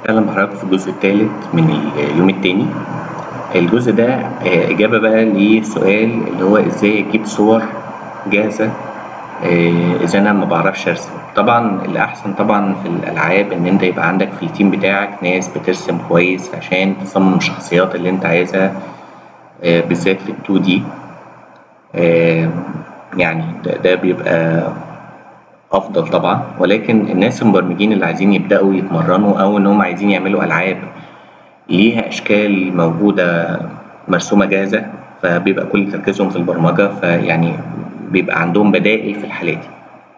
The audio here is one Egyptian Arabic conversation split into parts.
أهلا بحضرتك في الجزء الثالث من اليوم التاني الجزء ده آه، إجابة بقى لسؤال اللي هو إزاي أجيب صور جاهزة آه، إذا أنا ما بعرفش أرسم طبعا الأحسن طبعا في الألعاب إن أنت يبقى عندك في التيم بتاعك ناس بترسم كويس عشان تصمم الشخصيات اللي أنت عايزها آه، بالذات في التو دي يعني ده, ده بيبقى افضل طبعا ولكن الناس المبرمجين اللي عايزين يبداوا يتمرنوا او ان هم عايزين يعملوا العاب ليها اشكال موجوده مرسومه جاهزه فبيبقى كل تركيزهم في البرمجه فيعني بيبقى عندهم بدائل في الحالات دي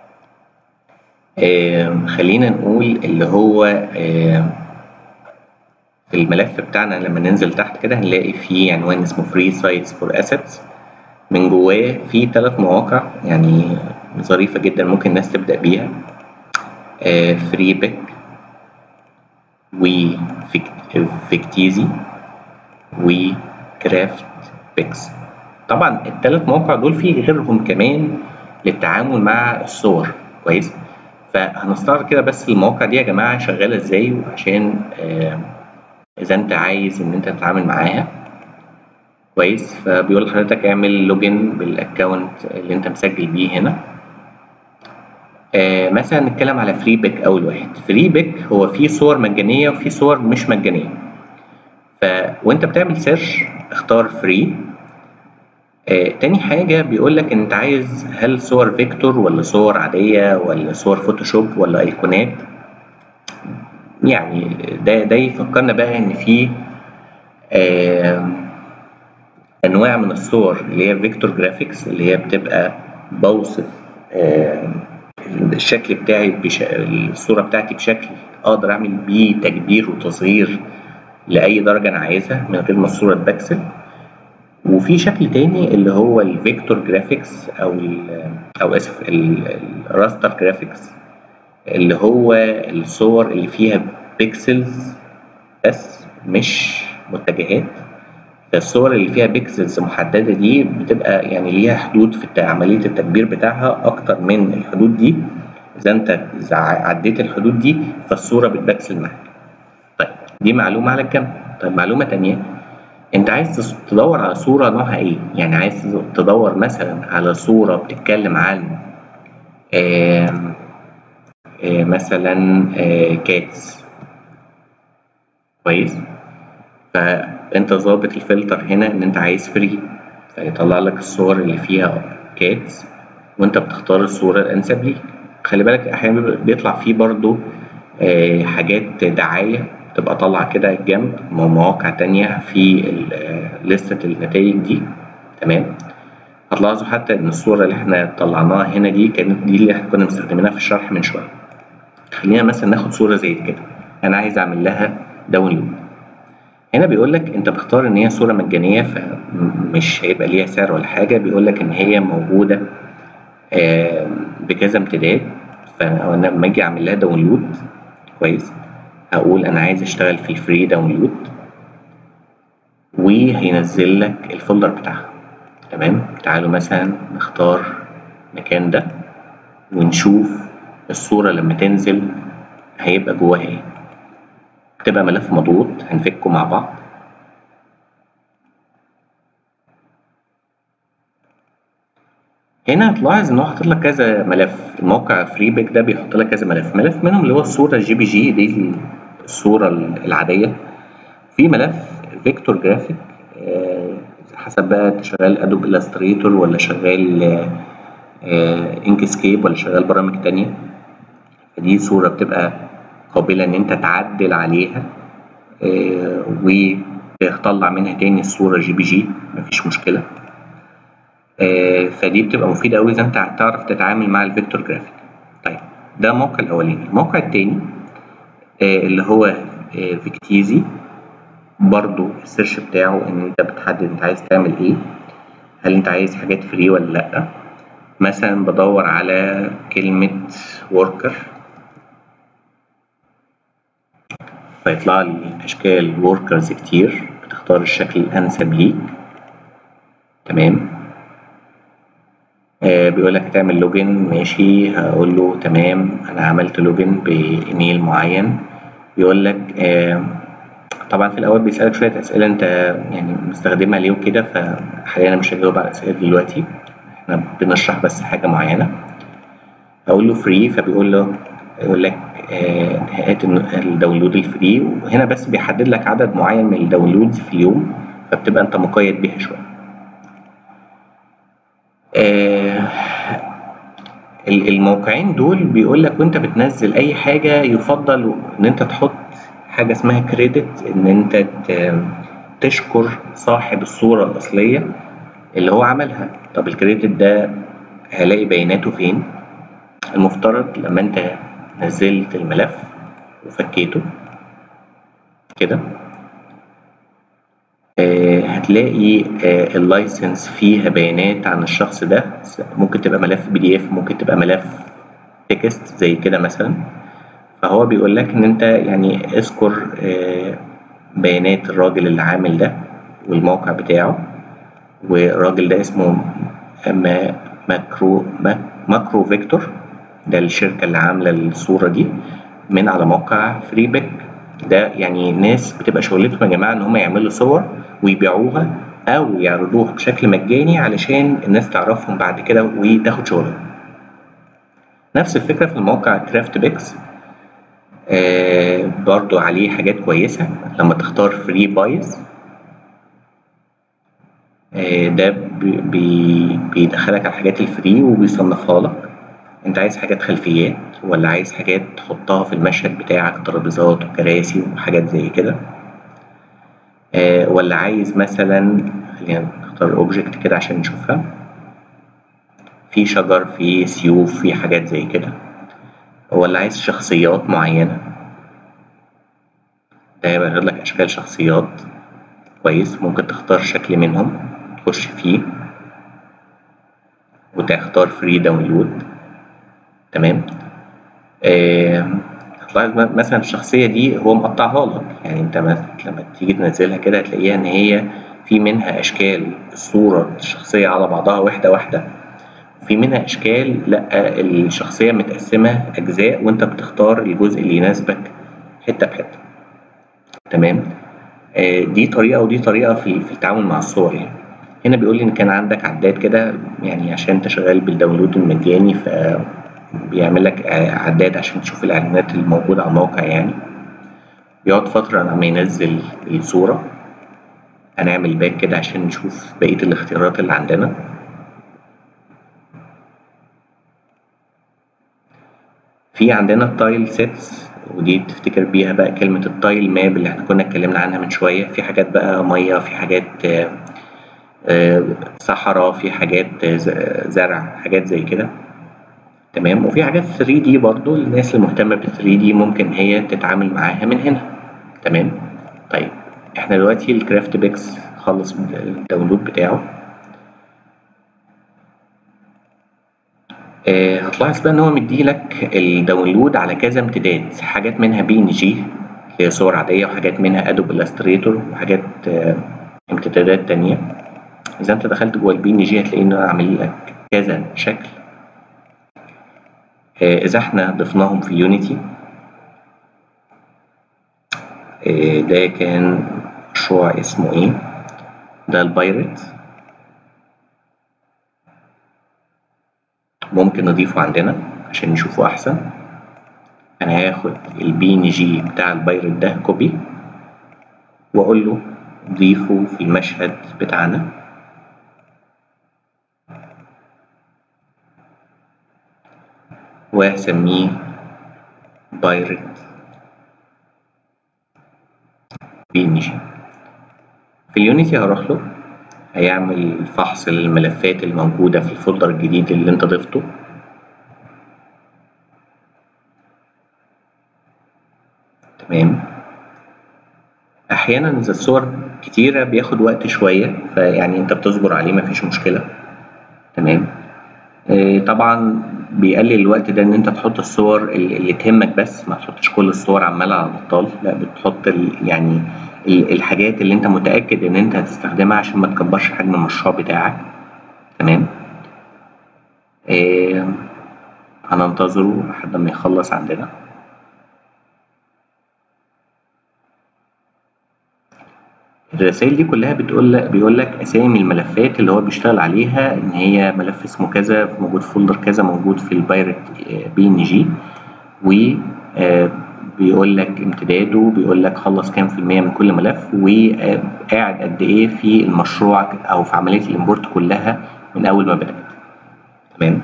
آه خلينا نقول اللي هو آه في الملف بتاعنا لما ننزل تحت كده هنلاقي فيه عنوان اسمه free sites for assets من جواه في ثلاث مواقع يعني ظريفة جدا ممكن الناس تبدأ بيها فري بيك وفيكتيزي وكرافت بيكس طبعا الثلاث مواقع دول في غيرهم كمان للتعامل مع الصور كويس فهنستعرض كده بس المواقع دي يا جماعة شغالة ازاي عشان اذا انت عايز ان انت تتعامل معاها كويس فبيقول لحضرتك اعمل لوجن بالاكونت اللي انت مسجل بيه هنا آه مثلا نتكلم على فري بيك اول واحد فري بيك هو فيه صور مجانيه وفيه صور مش مجانيه ف وانت بتعمل سيرش اختار فري آه تاني حاجة بيقول لك انت عايز هل صور فيكتور ولا صور عادية ولا صور فوتوشوب ولا ايقونات يعني ده ده يفكرنا بقى ان في آه انواع من الصور اللي هي فيكتور جرافيكس اللي هي بتبقى بوصف آه الشكل بتاعي بش... الصوره بتاعتي بشكل اقدر اعمل بيه تكبير وتصغير لاي درجه انا عايزها من غير ما الصوره تبكسل وفي شكل تاني اللي هو الفيكتور جرافيكس او ال او اسف الراستر جرافيكس اللي هو الصور اللي فيها بيكسلز بس مش متجهات الصور اللي فيها بيكسلز محدده دي بتبقى يعني ليها حدود في عمليه التكبير بتاعها اكتر من الحدود دي اذا انت عديت الحدود دي فالصوره بتبكسل معاك طيب دي معلومه على الجنب طيب معلومه تانية انت عايز تدور على صوره نوعها ايه يعني عايز تدور مثلا على صوره بتتكلم عن آآ آآ مثلا آآ كاتس كويس فانت ظابط الفلتر هنا ان انت عايز فري فيطلع لك الصور اللي فيها كاتس وانت بتختار الصورة الانسب ليك خلي بالك احيانا بيطلع فيه برضو آه حاجات دعاية تبقى طالعة كده الجنب مواقع تانية في لستة النتائج دي تمام هتلاحظوا حتى ان الصورة اللي احنا طلعناها هنا دي كانت دي اللي احنا كنا مستخدمينها في الشرح من شوية خلينا مثلا ناخد صورة زي كده انا عايز اعمل لها داونلود هنا بيقول لك انت بتختار ان هي صوره مجانيه فمش هيبقى ليها سعر ولا حاجه بيقول لك ان هي موجوده بكذا امتداد فانا لما اجي اعمل لها داونلود كويس هقول انا عايز اشتغل في الفري داونلود وهينزل لك الفولدر بتاعها تمام تعالوا مثلا نختار المكان ده ونشوف الصوره لما تنزل هيبقى جواها ايه تبقى ملف مضغوط هنفكه مع بعض هنا هتلاحظ ان هو حاطط لك كذا ملف الموقع فري بيك ده بيحط لك كذا ملف ملف منهم اللي هو الصوره الجي بي جي دي الصوره العاديه في ملف فيكتور جرافيك حسب بقى انت شغال ادوب الستريتور ولا شغال انكسكيب ولا شغال برامج تانية فدي صوره بتبقى قابلة إن أنت تعدل عليها آه وتطلع منها تاني الصورة جي بي جي مفيش مشكلة آه فدي بتبقى مفيدة أوي إذا أنت هتعرف تتعامل مع الفيكتور جرافيك طيب ده الموقع الأولاني الموقع التاني آه اللي هو فيكتيزي برضو السيرش بتاعه إن أنت بتحدد أنت عايز تعمل إيه هل أنت عايز حاجات فري ولا لأ مثلا بدور على كلمة worker فيطلع لي أشكال وركرز كتير بتختار الشكل الأنسب ليك تمام آه بيقول لك تعمل لوجن ماشي هقول له تمام أنا عملت لوجن بإيميل معين يقول لك آه طبعا في الأول بيسألك شوية أسئلة أنت يعني مستخدمها ليه وكده فحاليا أنا مش هجاوب على الأسئلة دلوقتي احنا بنشرح بس حاجة معينة أقول له فري فبيقول له يقول لك آه هات الداونلود الفري وهنا بس بيحدد لك عدد معين من الداونلودز في اليوم فبتبقى أنت مقيد بيها شوية آه الموقعين دول بيقول لك وانت بتنزل اي حاجه يفضل ان انت تحط حاجه اسمها كريدت ان انت تشكر صاحب الصوره الاصليه اللي هو عملها طب الكريدت ده هلاقي بياناته فين المفترض لما انت نزلت الملف وفكيته كده آه هتلاقي آه اللايسنس فيها بيانات عن الشخص ده ممكن تبقى ملف بي دي اف ممكن تبقى ملف تكست زي كده مثلا فهو بيقول لك ان انت يعني اذكر آه بيانات الراجل اللي عامل ده والموقع بتاعه والراجل ده اسمه ماكرو ماكرو فيكتور ده الشركة اللي عاملة الصورة دي من على موقع فريبك ده يعني ناس بتبقى شغلتهم يا جماعة إن هم يعملوا صور ويبيعوها أو يعرضوها بشكل مجاني علشان الناس تعرفهم بعد كده وتاخد شغلهم. نفس الفكرة في الموقع كرافت بيكس آه برضو عليه حاجات كويسة لما تختار فري بايز آه ده بي بيدخلك على الحاجات الفري وبيصنفها لك انت عايز حاجات خلفيات ولا عايز حاجات تحطها في المشهد بتاعك ترابيزات وكراسي وحاجات زي كده آه ولا عايز مثلا خلينا نختار اوبجكت كده عشان نشوفها في شجر في سيوف في حاجات زي كده ولا عايز شخصيات معينة ده يبقى لك أشكال شخصيات كويس ممكن تختار شكل منهم تخش فيه وتختار فري داونلود تمام آه هتلاحظ مثلا الشخصية دي هو مقطعها لك يعني انت لما تيجي تنزلها كده هتلاقيها ان هي في منها اشكال الصورة الشخصية على بعضها واحدة واحدة في منها اشكال لا الشخصية متقسمة اجزاء وانت بتختار الجزء اللي يناسبك حتة بحتة تمام آه دي طريقة ودي طريقة في في التعامل مع الصور يعني هنا بيقول لي ان كان عندك عداد كده يعني عشان انت شغال بالداونلود المجاني ف بيعمل لك عداد عشان تشوف الاعلانات الموجودة على الموقع يعني بيقعد فترة لما ينزل الصورة هنعمل باك كده عشان نشوف بقية الاختيارات اللي عندنا في عندنا التايل سيتس ودي تفتكر بيها بقى كلمة التايل ماب اللي احنا كنا اتكلمنا عنها من شوية في حاجات بقى مية في حاجات صحراء في حاجات زرع حاجات زي كده تمام وفي حاجات 3 دي برضو الناس المهتمة بال 3 دي ممكن هي تتعامل معاها من هنا تمام طيب احنا دلوقتي الكرافت بيكس خلص الداونلود بتاعه آه هتلاحظ بقى ان هو مديلك الداونلود على كذا امتداد حاجات منها بي ان جي اللي هي صور عادية وحاجات منها ادوب الستريتور وحاجات آه امتدادات تانية اذا انت دخلت جوه البي ان جي هتلاقي انه عامل لك كذا شكل آه اذا احنا ضفناهم في يونيتي ده كان مشروع اسمه ايه ده البايرت ممكن نضيفه عندنا عشان نشوفه احسن انا هاخد البي ان جي بتاع البايرت ده كوبي واقول له ضيفه في المشهد بتاعنا وهسميه بايرت بي ان جي في اليونيتي هروح له هيعمل فحص للملفات الموجودة في الفولدر الجديد اللي انت ضفته تمام احيانا اذا الصور كتيرة بياخد وقت شوية فيعني انت بتصبر عليه مفيش مشكلة تمام اه طبعا بيقلل الوقت ده ان انت تحط الصور اللي تهمك بس ما تحطش كل الصور عمالة على بطال لا بتحط يعني الحاجات اللي انت متأكد ان انت هتستخدمها عشان ما تكبرش حجم المشروع بتاعك تمام آه هننتظره لحد ما يخلص عندنا الرسائل دي كلها بتقول لك بيقول لك اسامي الملفات اللي هو بيشتغل عليها ان هي ملف اسمه كذا موجود في فولدر كذا موجود في البايرت بي ان جي و بيقول لك امتداده بيقول لك خلص كام في المية من كل ملف وقاعد قد ايه في المشروع او في عملية الامبورت كلها من اول ما بدأت تمام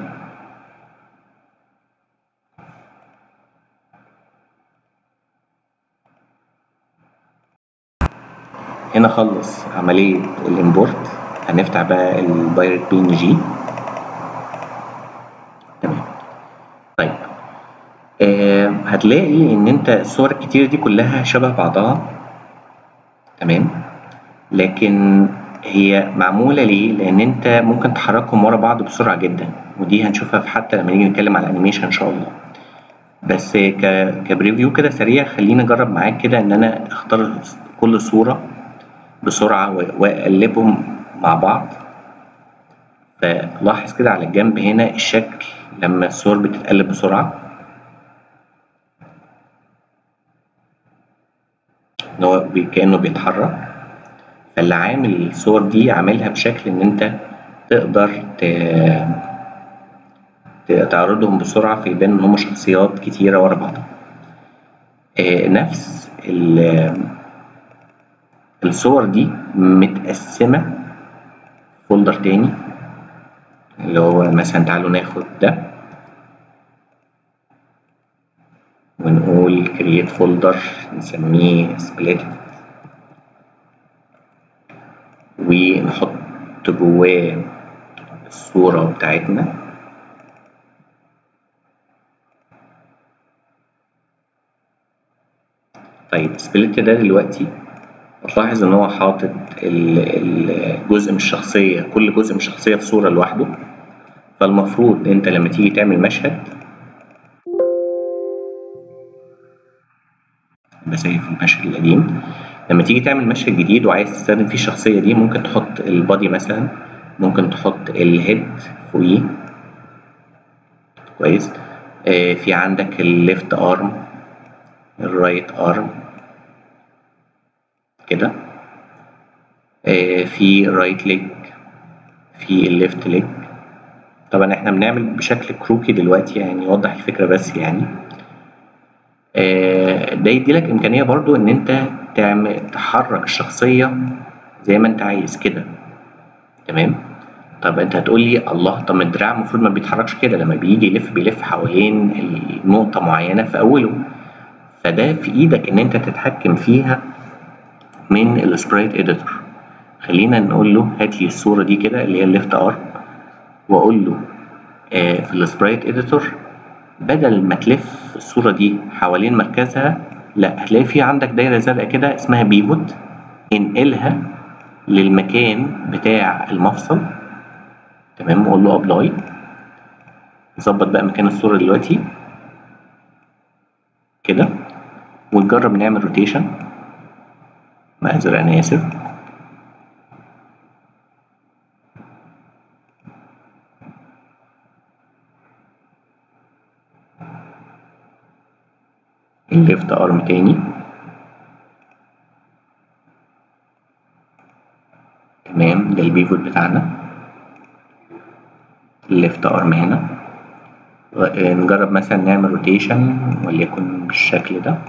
هنا خلص عملية الامبورت هنفتح بقى البايرت بي ان جي تمام طيب آه هتلاقي ان انت الصور الكتير دي كلها شبه بعضها تمام لكن هي معمولة ليه؟ لأن أنت ممكن تحركهم ورا بعض بسرعة جدا ودي هنشوفها في حتى لما نيجي نتكلم على الأنيميشن إن شاء الله بس ك... كبريفيو كده سريع خليني أجرب معاك كده إن أنا أختار كل صورة بسرعة وأقلبهم مع بعض فلاحظ كده على الجنب هنا الشكل لما الصور بتتقلب بسرعة إن هو كأنه بيتحرك فاللي عامل الصور دي عاملها بشكل إن أنت تقدر تعرضهم بسرعة فيبان إن هما شخصيات كتيرة ورا بعضها نفس الصور دي متقسمة فولدر تاني اللي هو مثلا تعالوا ناخد ده ونقول create folder نسميه split ونحط جواه الصورة بتاعتنا طيب سبليت ده دلوقتي هتلاحظ ان هو حاطط الجزء من الشخصية كل جزء من الشخصية في صورة لوحده فالمفروض انت لما تيجي تعمل مشهد بسيف المشهد القديم لما تيجي تعمل مشهد جديد وعايز تستخدم فيه الشخصية دي ممكن تحط البادي مثلا ممكن تحط الهيد فوقيه كويس آه في عندك الليفت ارم الرايت ارم كده آه في رايت ليج في الليفت ليج طبعا احنا بنعمل بشكل كروكي دلوقتي يعني يوضح الفكرة بس يعني آه ده يديلك امكانية برضو ان انت تعمل تحرك الشخصية زي ما انت عايز كده تمام طب انت هتقول لي الله طب الدراع المفروض ما بيتحركش كده لما بيجي يلف بيلف حوالين نقطة معينة في أوله فده في إيدك إن أنت تتحكم فيها من السبرايت اديتور خلينا نقول له هات لي الصورة دي كده اللي هي الليفت ارم وأقول له آه في السبرايت اديتور بدل ما تلف الصورة دي حوالين مركزها لا هتلاقي في عندك دايرة زرقاء كده اسمها بيفوت انقلها للمكان بتاع المفصل تمام واقول له ابلاي نظبط بقى مكان الصورة دلوقتي كده ونجرب نعمل روتيشن معذرة أنا آسف الليفت ارم تاني تمام ده البيفوت بتاعنا الليفت ارم هنا نجرب مثلا نعمل روتيشن وليكن بالشكل ده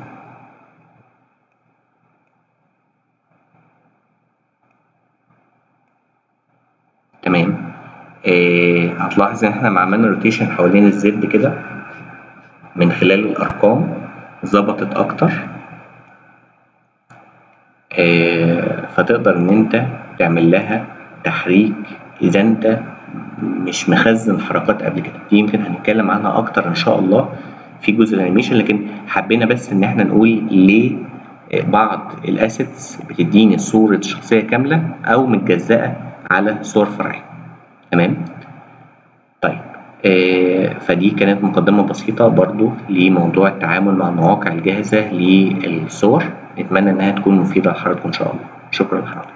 تمام آه هتلاحظ ان احنا لما عملنا روتيشن حوالين الزد كده من خلال الارقام ظبطت اكتر آه فتقدر ان انت تعمل لها تحريك اذا انت مش مخزن حركات قبل كده دي يمكن هنتكلم عنها اكتر ان شاء الله في جزء الانيميشن لكن حبينا بس ان احنا نقول ليه بعض الاسيتس بتديني صورة شخصية كاملة او متجزأة على صور فرعية تمام طيب آه فدي كانت مقدمة بسيطة برضو لموضوع التعامل مع المواقع الجاهزة للصور نتمنى انها تكون مفيدة لحضراتكم ان شاء الله شكرا لحضراتكم